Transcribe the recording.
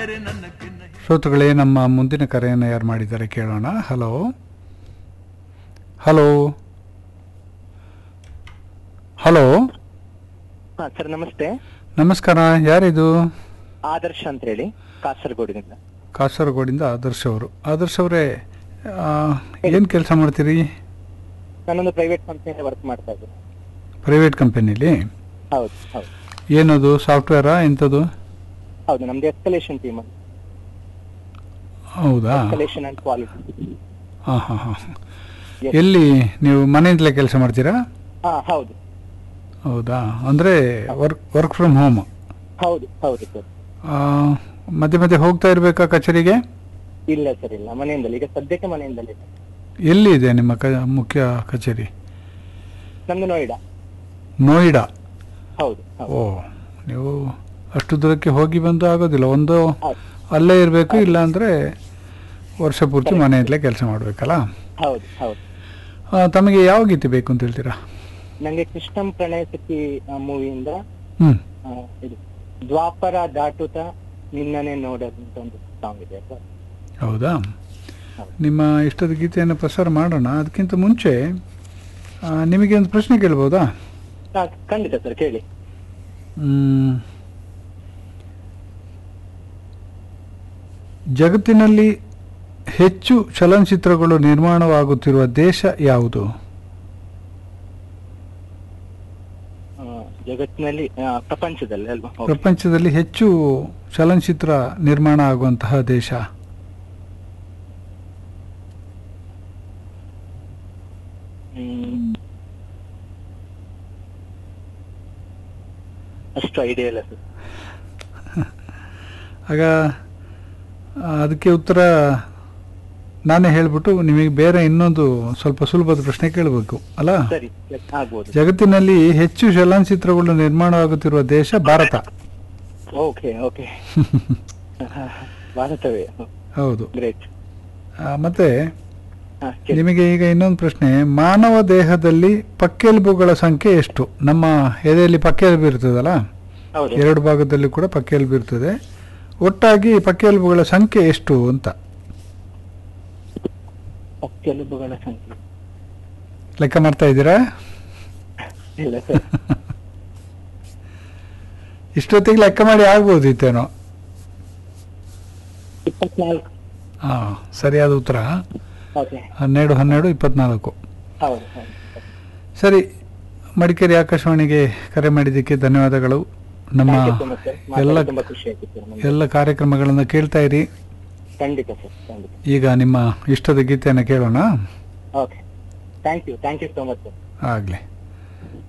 ಶ್ರೋತೃಗಳೇ ನಮ್ಮ ಮುಂದಿನ ಕರೆಯನ್ನು ಯಾರು ಮಾಡಿದ್ದಾರೆ ಕೇಳೋಣ ಹಲೋ ಹಲೋ ಹಲೋ ಹಾ ಸರ್ ನಮಸ್ತೆ ನಮಸ್ಕಾರ ಯಾರಿದು ಆದರ್ಶ ಅಂತ ಹೇಳಿ ಕಾಸರಗೋಡಿನಿಂದ ಕಾಸರಗೋಡಿಂದ ಆದರ್ಶ್ ಅವರು ಆದರ್ಶ್ ಅವರೇ ಏನು ಕೆಲಸ ಮಾಡ್ತೀರಿ ನಾನೊಂದು ಪ್ರೈವೇಟ್ ಕಂಪ್ನಿಯಲ್ಲಿ ವರ್ಕ್ ಮಾಡ್ತಾ ಇದ್ದೀನಿ ಪ್ರೈವೇಟ್ ಕಂಪನಿಲಿ ಹೌದು ಹೌದು ಏನದು ಸಾಫ್ಟ್ವೇರಾ ಎಂಥದ್ದು ಹೌದು ನಮ್ದು ಎಸ್ಕಲೇಷನ್ ಟೀಮ್ ಅಂತ ಹೌದಾ ಎಸ್ಕಲೇಷನ್ ಅಂಡ್ ಕ್ವಾಲಿಟಿ ಹಾಂ ಹಾಂ ಹಾಂ ಎಲ್ಲಿ ನೀವು ಮನೆಯಿಂದಲೇ ಕೆಲಸ ಮಾಡ್ತೀರಾ ಹಾ ಹೌದು ಹೌದಾ ಅಂದರೆ ವರ್ಕ್ ವರ್ಕ್ ಫ್ರಮ್ ಹೋಮ್ ಹೌದು ಹೌದು ಸರ್ ಮಧ್ಯೆ ಮಧ್ಯೆ ಹೋಗ್ತಾ ಇರಬೇಕಾ ಕಚೇರಿಗೆ ಇಲ್ಲ ಸರ್ ಇಲ್ಲ ಮನೆಯಿಂದಲೇ ಈಗ ಸದ್ಯಕ್ಕೆ ಮನೆಯಿಂದಲೇ ಎಲ್ಲಿ ಇದೆ ನಿಮ್ಮ ಕ ಮುಖ್ಯ ಕಚೇರಿ ನಮ್ದು ನೋಯ್ಡಾ ನೋಯ್ಡಾ ಹೌದು ಹೌದು ಓ ನೀವು ಅಷ್ಟು ದೂರಕ್ಕೆ ಹೋಗಿ ಬಂದು ಆಗೋದಿಲ್ಲ ಒಂದು ಹೌದು ಅಲ್ಲೇ ಇರಬೇಕು ಇಲ್ಲ ವರ್ಷ ಪೂರ್ತಿ ಮನೆಯಲ್ಲೇ ಕೆಲಸ ಮಾಡಬೇಕಲ್ಲ ಹೌದು ಹೌದು ತಮಗೆ ಯಾವ ಗೀತೆ ಬೇಕು ಅಂತ ಹೇಳ್ತೀರಾ ನಂಗೆ ಕೃಷ್ಣಂ ಪ್ರಣಯ ಸಖಿ ಮೂವಿಯಿಂದ ಹ್ಞೂ ಇದು ದ್ವಾಪರ ದಾಟುತ್ತ ನಿನ್ನನೆ ನೋಡೋದು ಅಂತ ಒಂದು ಸಾಂಗ್ ಇದೆ ಸರ್ ಹೌದಾ ಹೌದು. ನಿಮ್ಮ ಇಷ್ಟದ ಗೀತೆಯನ್ನು ಪ್ರಸಾರ ಮಾಡೋಣ ಅದಕ್ಕಿಂತ ಮುಂಚೆ ಆ, ನಿಮಗೆ ಒಂದು ಪ್ರಶ್ನೆ ಕೇಳ್ಬೋದಾ ಹಾ ಖಂಡಿತ ಸರ್ ಕೇಳಿ ಮ್, ಜಗತ್ತಿನಲ್ಲಿ ಹೆಚ್ಚು ಚಲನಚಿತ್ರಗಳು ನಿರ್ಮಾಣವಾಗುತ್ತಿರುವ ದೇಶ ಯಾವುದು ಆ, ಜಗತ್ತಿನಲ್ಲಿ ಆ, ಪ್ರಪಂಚದಲ್ಲಿ ಅಲ್ವಾ Okay. ಪ್ರಪಂಚದಲ್ಲಿ ಹೆಚ್ಚು ಚಲನಚಿತ್ರ ನಿರ್ಮಾಣ ಆಗುವಂತಹ ದೇಶ ಹ್ಮ್. ಅಷ್ಟು ಐಡಿಯಾ ಇಲ್ಲ ಸರ್ ಆಗ ಆ, ಅದಕ್ಕೆ ಉತ್ತರ ನಾನೇ ಹೇಳ್ಬಿಟ್ಟು ನಿಮಗೆ ಬೇರೆ ಇನ್ನೊಂದು ಸ್ವಲ್ಪ ಸುಲಭದ ಪ್ರಶ್ನೆ ಕೇಳಬೇಕು ಅಲ್ಲ ಸರಿ ಆಗ್ಬೋದು ಜಗತ್ತಿನಲ್ಲಿ ಹೆಚ್ಚು ಚಲನಚಿತ್ರಗಳು ನಿರ್ಮಾಣವಾಗುತ್ತಿರುವ ದೇಶ ಭಾರತ ಓಕೆ ಓಕೆ ಭಾರತವೇ ಹೌದು ಗ್ರೇಟ್ ಆ, ಮತ್ತೆ ನಿಮಗೆ ಈಗ ಇನ್ನೊಂದು ಪ್ರಶ್ನೆ ಮಾನವ ದೇಹದಲ್ಲಿ ಪಕ್ಕೆಲುಬುಗಳ ಸಂಖ್ಯೆ ಎಷ್ಟು ನಮ್ಮ ಎದೆಯಲ್ಲಿ ಪಕ್ಕೆಲುಬು ಇರ್ತದಲ್ಲ ಹೌದು ಎರಡು ಭಾಗದಲ್ಲಿ ಕೂಡ ಪಕ್ಕೆಲುಬು ಇರ್ತದೆ ಒಟ್ಟಾಗಿ ಪಕ್ಕೆಲುಬುಗಳ ಸಂಖ್ಯೆ ಎಷ್ಟು ಅಂತ ಕೆಲುಬುಗಳ ಸಂಖ್ಯೆ ಲೆಕ್ಕ ಮಾಡ್ತಾ ಇದ್ದೀರಾ ಇಲ್ಲ ಸರ್ ಇಷ್ಟೊತ್ತಿಗೆ ಲೆಕ್ಕ ಮಾಡಿ ಆಗ್ಬೋದಿತ್ತೇನೋ ಇಪ್ಪತ್ನಾಲ್ಕು ಹಾಂ ಸರಿಯಾದ ಉತ್ತರ ಓಕೆ ಹನ್ನೆರಡು ಹನ್ನೆರಡು ಇಪ್ಪತ್ನಾಲ್ಕು ಹೌದು ಹೌದು ಸರಿ ಮಡಿಕೇರಿ ಆಕಾಶವಾಣಿಗೆ ಕರೆ ಮಾಡಿದ್ದಕ್ಕೆ ಧನ್ಯವಾದಗಳು ನಮ್ಮ Thank you so much, sir. ಎಲ್ಲ ಮಾತಾಡಿ ತುಂಬಾ ಖುಷಿ ಆಯ್ತು ಸರ್ ನಮ್ಗೆ. ಎಲ್ಲ ಕಾರ್ಯಕ್ರಮಗಳನ್ನು ಕೇಳ್ತಾ ಇರಿ ಖಂಡಿತ ಸರ್ ಖಂಡಿತ ಈಗ ನಿಮ್ಮ ಇಷ್ಟದ ಗೀತೆಯನ್ನು ಕೇಳೋಣ okay thank you thank you so much sir ಆಗಲಿ